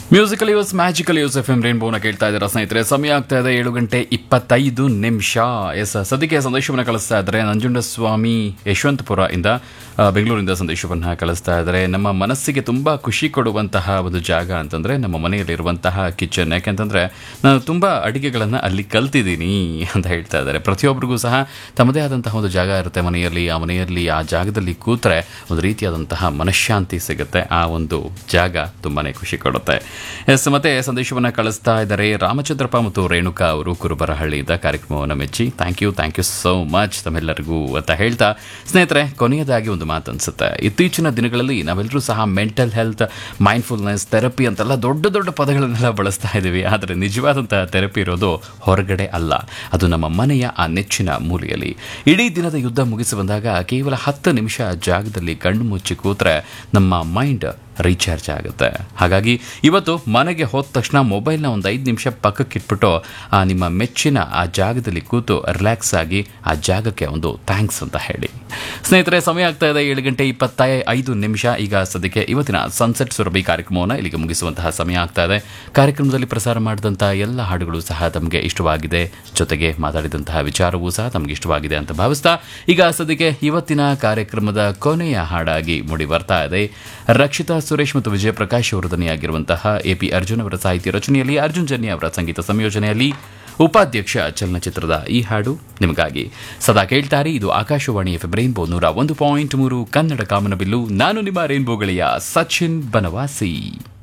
musical yours magical yours F M ರೇನ್ಬೋನ ಕೇಳ್ತಾ ಇದ್ದಾರೆ ಸ್ನೇಹಿತರೆ ಸಮಯ ಆಗ್ತಾ ಇದೆ ಏಳು ಗಂಟೆ ಇಪ್ಪತ್ತೈದು ನಿಮಿಷ ಎಸ್ ಸದ್ಯಕ್ಕೆ ಸಂದೇಶವನ್ನು ಕಳಿಸ್ತಾ ಇದ್ದಾರೆ ನಂಜುಂಡಸ್ವಾಮಿ ಯಶವಂತಪುರ ಇಂದ ಆ, ಬೆಂಗಳೂರಿಂದ ಸಂದೇಶವನ್ನು ಕಳಿಸ್ತಾ ಇದ್ದಾರೆ ನಮ್ಮ ಮನಸ್ಸಿಗೆ ತುಂಬಾ ಖುಷಿ ಕೊಡುವಂತಹ ಒಂದು ಜಾಗ ಅಂತಂದ್ರೆ ನಮ್ಮ ಮನೆಯಲ್ಲಿರುವಂತಹ ಕಿಚನ್ ಯಾಕೆಂತಂದ್ರೆ ನಾನು ತುಂಬಾ ಅಡಿಗೆಗಳನ್ನು ಅಲ್ಲಿ ಕಲ್ತಿದ್ದೀನಿ ಅಂತ ಹೇಳ್ತಾ ಇದ್ದಾರೆ ಪ್ರತಿಯೊಬ್ಬರಿಗೂ ಸಹ ತಮ್ಮದೇ ಆದಂತಹ ಒಂದು ಜಾಗ ಇರುತ್ತೆ ಮನೆಯಲ್ಲಿ ಆ ಮನೆಯಲ್ಲಿ ಆ ಜಾಗದಲ್ಲಿ ಕೂತ್ರೆ ಒಂದು ರೀತಿಯಾದಂತಹ ಮನಃಶಾಂತಿ ಸಿಗುತ್ತೆ ಆ ಒಂದು ಜಾಗ ತುಂಬಾನೇ ಖುಷಿ ಕೊಡುತ್ತೆ ಎಸ್ ಮತ್ತೆ ಸಂದೇಶವನ್ನು ಕಳಿಸ್ತಾ ಇದ್ದಾರೆ ರಾಮಚಂದ್ರಪ್ಪ ಮತ್ತು ರೇಣುಕಾ ಅವರು ಕುರುಬರಹಳ್ಳಿಯಿಂದ ಕಾರ್ಯಕ್ರಮವನ್ನು ಮೆಚ್ಚಿ thank you thank you so much ತಮ್ಮೆಲ್ಲರಿಗೂ ಅಂತ ಹೇಳ್ತಾ ಸ್ನೇಹಿತರೆ ಕೊನೆಯದಾಗಿ ಒಂದು ಮಾತು ಅನ್ಸುತ್ತೆ ಇತ್ತೀಚಿನ ದಿನಗಳಲ್ಲಿ ನಾವೆಲ್ಲರೂ ಸಹ ಮೆಂಟಲ್ ಹೆಲ್ತ್ ಮೈಂಡ್ಫುಲ್ನೆಸ್ ಥೆರಪಿ ಅಂತೆಲ್ಲ ದೊಡ್ಡ ದೊಡ್ಡ ಪದಗಳನ್ನೆಲ್ಲ ಬಳಸ್ತಾ ಇದ್ದೀವಿ ಆದರೆ ನಿಜವಾದಂತಹ ಥೆರಪಿ ಇರೋದು ಹೊರಗಡೆ ಅಲ್ಲ ಅದು ನಮ್ಮ ಮನೆಯ ಆ ನೆಚ್ಚಿನ ಮೂಲೆಯಲ್ಲಿ ಇಡೀ ದಿನದ ಯುದ್ಧ ಮುಗಿಸಿ ಬಂದಾಗ ಕೇವಲ ಹತ್ತು ನಿಮಿಷ ಜಾಗದಲ್ಲಿ ಕಣ್ಣು ಮುಚ್ಚಿ ಕೂತ್ರೆ ನಮ್ಮ ಮೈಂಡ್ ರೀಚಾರ್ಜ್ ಆಗುತ್ತೆ ಹಾಗಾಗಿ ಇವತ್ತು ಮನೆಗೆ ಹೋದ ತಕ್ಷಣ ಮೊಬೈಲ್ನ ಒಂದು ಐದು ನಿಮಿಷ ಪಕ್ಕಕ್ಕೆ ಇಟ್ಬಿಟ್ಟು ಆ ನಿಮ್ಮ ಮೆಚ್ಚಿನ ಆ ಜಾಗದಲ್ಲಿ ಕೂತು ರಿಲ್ಯಾಕ್ಸ್ ಆಗಿ ಆ ಜಾಗಕ್ಕೆ ಒಂದು ಥ್ಯಾಂಕ್ಸ್ ಅಂತ ಹೇಳಿ ಸ್ನೇಹಿತರೆ ಸಮಯ ಆಗ್ತಾ ಇದೆ ಏಳು ಗಂಟೆ ಇಪ್ಪತ್ತ ಐದು ನಿಮಿಷ ಈಗ ಸದ್ಯಕ್ಕೆ ಇವತ್ತಿನ ಸನ್ಸೆಟ್ ಸುರಭಿ ಕಾರ್ಯಕ್ರಮವನ್ನು ಇಲ್ಲಿಗೆ ಮುಗಿಸುವಂತಹ ಸಮಯ ಆಗ್ತಾ ಇದೆ ಕಾರ್ಯಕ್ರಮದಲ್ಲಿ ಪ್ರಸಾರ ಮಾಡಿದಂತಹ ಎಲ್ಲ ಹಾಡುಗಳು ಸಹ ತಮಗೆ ಇಷ್ಟವಾಗಿದೆ ಜೊತೆಗೆ ಮಾತಾಡಿದಂತಹ ವಿಚಾರವೂ ಸಹ ತಮಗೆ ಇಷ್ಟವಾಗಿದೆ ಅಂತ ಭಾವಿಸ್ತಾ ಈಗ ಸದ್ಯಕ್ಕೆ ಇವತ್ತಿನ ಕಾರ್ಯಕ್ರಮದ ಕೊನೆಯ ಹಾಡಾಗಿ ಮೂಡಿ ಬರ್ತಾ ಇದೆ ರಕ್ಷಿತಾ ಸುರೇಶ್ ಮತ್ತು ವಿಜಯ ಪ್ರಕಾಶ್ ಅವರು ಧ್ವನಿಯಾಗಿರುವಂತಹ ಎ ಪಿ ಅರ್ಜುನ್ ಅವರ ಸಾಹಿತ್ಯ ರಚನೆಯಲ್ಲಿ ಅರ್ಜುನ್ ಜನ್ಯ ಅವರ ಸಂಗೀತ ಸಂಯೋಜನೆಯಲ್ಲಿ ಉಪಾಧ್ಯಕ್ಷ ಚಲನಚಿತ್ರದ ಈ ಹಾಡು ನಿಮಗಾಗಿ ಸದಾ ಕೇಳ್ತಾರೆ ಇದು ಆಕಾಶವಾಣಿ ಎಫ್ ರೈನ್ಬೋ ನೂರ ಒಂದು ಪಾಯಿಂಟ್ ಮೂರು ಕನ್ನಡ ಕಾಮನಬಿಲ್ಲು ನಾನು ನಿಮ್ಮ ರೈನ್ಬೋ ಗೆಳೆಯ ಸಚಿನ್ ಬನವಾಸಿ